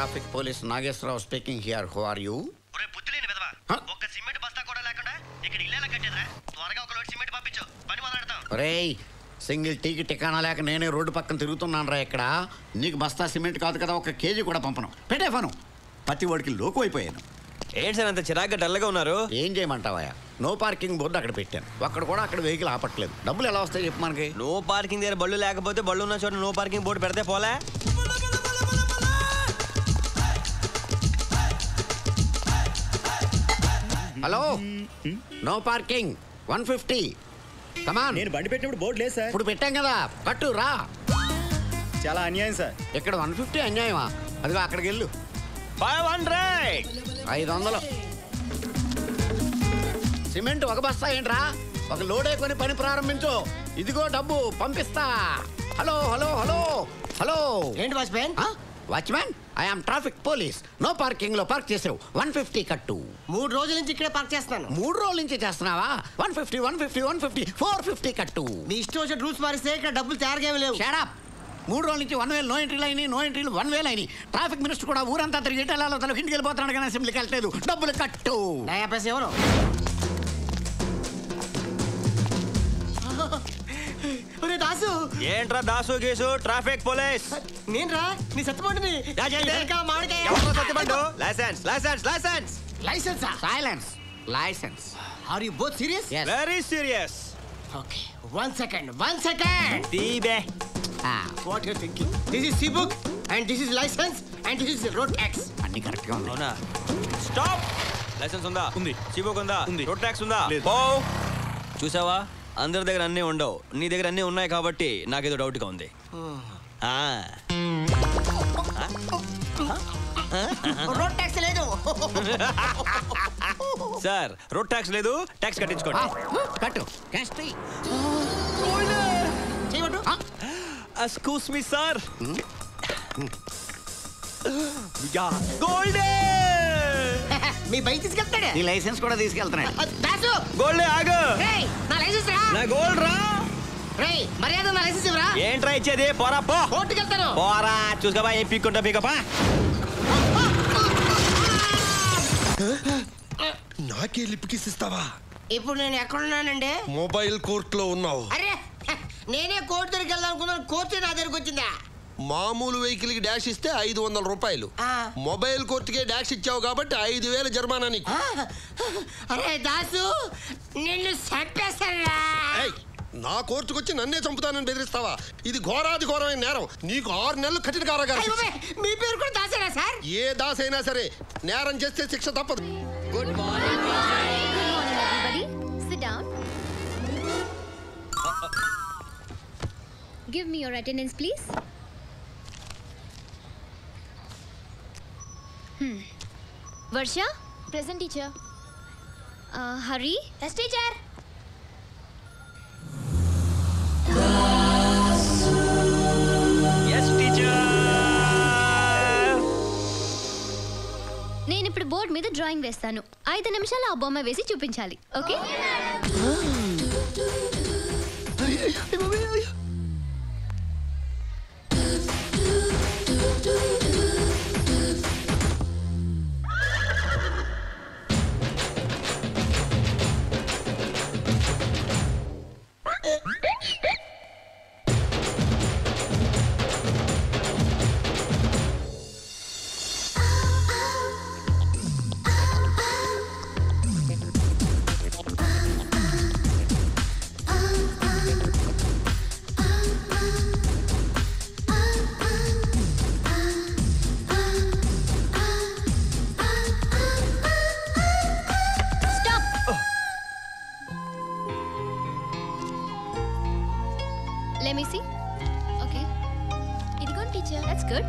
Traffic police Nageswararao speaking here who are you ఒరే బుద్ధి లేని విధవా హ? ఒక్క సిమెంట్ బస్తా కూడా లేకుండా ఇక్కడ ఇల్లేలా కట్టేదిరా త్వరగా ఒక లోడ్ సిమెంట్ పంపించు పని మొదలెడతాం రేయ్ సింగిల్ టీకి టికానా లేక నేనే రోడ్డు పక్కన తిరుగుతున్నాను రా ఇక్కడ నీకు బస్తా సిమెంట్ కాదు కదా ఒక కేజీ కూడా పంపను పెట్టే ఫను పత్తి వాడికి లోకు అయిపోయాను ఏంటి సార్ అంత చిరాగ్గా డల్గా ఉన్నారు ఏం చేయమంటావా నో పార్కింగ్ బోర్డు అక్కడ పెట్టాను అక్కడ కూడా అక్కడ వెహికల్ ఆపట్లేదు డబ్బులు ఎలా వస్తాయి చెప్పు మనకి నో పార్కింగ్ దగ్గర బళ్ళు లేకపోతే బళ్ళు ఉన్న చోట నో పార్కింగ్ బోర్డు పెడితే పోలే hello no parking one fifty come on నేను బండి పెట్టినప్పుడు బోర్డు లేదు సార్ ఇప్పుడు పెట్టాం కదా కట్టు రా చాలా అన్యాయం సార్ ఇక్కడ వన్ ఫిఫ్టీ అన్యాయమా అదిగో అక్కడికి వెళ్ళు ఫైవ్ హండ్రెడ్ ఐదు వందలు సిమెంట్ ఒక బస్తా ఏంట్రా ఒక లోడే కొని పని ప్రారంభించు ఇదిగో డబ్బు పంపిస్తా హలో హలో హలో హలో ఏంటి watchman watchman I am traffic police no parking లో పార్క్ చేసావు వన్ ఫిఫ్టీ కట్టు మూడు రోజుల నుంచి ఇక్కడే పార్క్ చేస్తాను మూడు రోజుల నుంచి చేస్తున్నావా one fifty one fifty one fifty four fifty కట్టు మీ ఇష్టం వచ్చిన రూల్స్ మారిస్తే ఇక్కడ డబ్బులు తయారుగా ఏమీ లేవు షాడప్ మూడు రోజుల నుంచి వన్ వేలు నో ఎంట్రీలు అయినాయి నో ఎంట్రీలు వన్ వేలు అయినాయి ట్రాఫిక్ మినిస్టర్ కూడా ఊరంతా తిరిగి ఇటాలలో తన ఇంటికి వెళ్ళిపోతున్నాడు కానీ అసెంబ్లీకి వెళ్ళలేదు డబ్బులు కట్టు నయా పైసా ఎవరు ఒరే దాసు ఏంట్రా దాసు గీసు ట్రాఫిక్ పోలీస్ నేను రా నీ సత్తుపండుని యా, చేయండి. వెనకాల మామిడికాయ ఎవరు సత్యపండు లైసెన్స్ లైసెన్స్ లైసెన్స్ లైసెన్సా silence license are you both serious Yes. Very serious okay one second one second తీబే what you thinking this is C book and this is license and this is road tax అన్ని correct గా ఉన్నాయి అవునా stop licence ఉందా ఉంది సిబోక్ ఉందా ఉంది. Road tax ఉందా లేదు. ఓ చూసావా అందరి దగ్గర అన్నీ ఉండవు నీ దగ్గర అన్నీ ఉన్నాయి కాబట్టి నాకేదో డౌట్గా ఉంది ఆ. రోడ్ ట్యాక్స్ లేదు సార్ రోడ్ ట్యాక్స్ లేదు ట్యాక్స్ కట్టించుకోండి కట్టు క్యాష్ తీ. చేయమంటు ఎక్స్క్యూస్ మీ సార్ యా గోల్డే మీ బైక్ తీసుకెళ్తాడే నీ లైసెన్స్ కూడా తీసుకెళ్తున్నాడు దాసు గోల్డే ఆగు రేయ్ నా లైసెన్స్ రా నా గోల్డ్ రా రేయ్ మర్యాద నా లైసెన్స్ ఇవ్వరా ఏంట్రా ఇచ్చేది పోరా పో కోర్టుకి వెళ్తాను పోరా చూసుకోబా ఏం పీక్కుంటా పీకపా నాకే లిప్కిసిస్తావా ఇప్పుడు నేను ఎక్కడున్నానండి మొబైల్ కోర్టులో ఉన్నావు అరే నేనే కోర్టు దగ్గరికి వెళ్దాం అనుకున్నాను కోర్టు నా దగ్గరికి వచ్చిందా మామూలు వెహికల్ కి డాష్ ఇస్తే ఐదు వందల రూపాయలు ఆ. మొబైల్ కోర్టుకే డాష్ ఇచ్చావు కాబట్టి ఐదు వేల జరిమానా నీకు ఆ, అరే దాసు నిన్ను చంపేస్తారా ఏయ్, నా కోర్టుకు వచ్చి నన్నే చంపుతానని బెదిరిస్తావా ఇది ఘోరాది ఘోరమైన నేరం నీకు ఆరు నెలలు కఠిన కారాగారం అయ్య శిక్ష. బాబోయ్, మీ పేరు కూడా దాసేనా సార్ ఏ దాస్ అయినా సరే నేరం చేస్తే శిక్ష తప్పదు Good morning, everybody. Sit down. Give me your attendance, please. Hmm. Varsha? Present, teacher. Uh, Hari? Yes, teacher. Yes teacher నేను ఇప్పుడు బోర్డు మీద డ్రాయింగ్ వేస్తాను ఐదు నిమిషాలు ఆ బొమ్మ వేసి చూపించాలి okay stop Let me see. Okay. ఇదిగోండి teacher that's good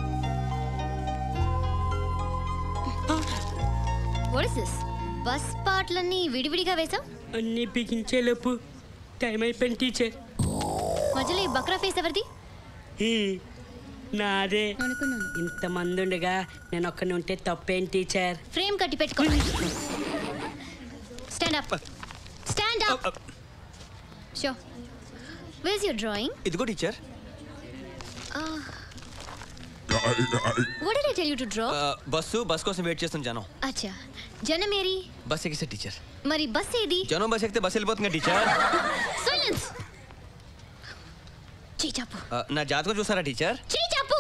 what is this bus పాటలన్నీ విడివిడిగా వేసాం అన్నీ బిగించేలోపు టైం అయిపోయింది టీచర్ మధ్యలో ఈ బక్రా ఫేస్ ఎవరిది హీ, నాదే అనుకున్నాను ఇంతమంది ఉండగా నేను ఒక్కని ఉంటే తప్పేం టీచర్ ఫ్రేమ్ కట్టి పెట్టుకో stand up stand up show was your drawing ఇదిగో teacher What did I tell you to draw? Bus bus కోసం వెయిట్ చేస్తున్న జనం అచ్చా జనం ఏరి బస్ ఎక్కిస్తే టీచర్ మరి బస్ ఏది జనం బస్ ఎక్కితే బస్ వెళ్ళిపోతుంది టీచర్ సైలెన్స్ చీచాపు నా జాతకం చూసారా టీచర్ చీచాపు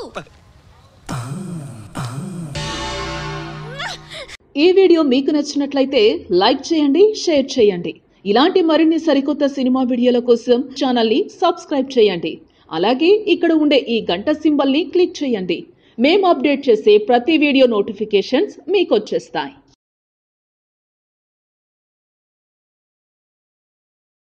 ఈ వీడియో మీకు నచ్చినట్లయితే లైక్ చేయండి షేర్ చేయండి ఇలాంటి మరిన్ని సరికొత్త సినిమా వీడియోల కోసం ఛానల్ని సబ్స్క్రైబ్ చేయండి అలాగే ఇక్కడ ఉండే ఈ గంట సింబల్ని క్లిక్ చేయండి మేము అప్డేట్ చేసే ప్రతి వీడియో నోటిఫికేషన్స్ మీకు వచ్చేస్తాయి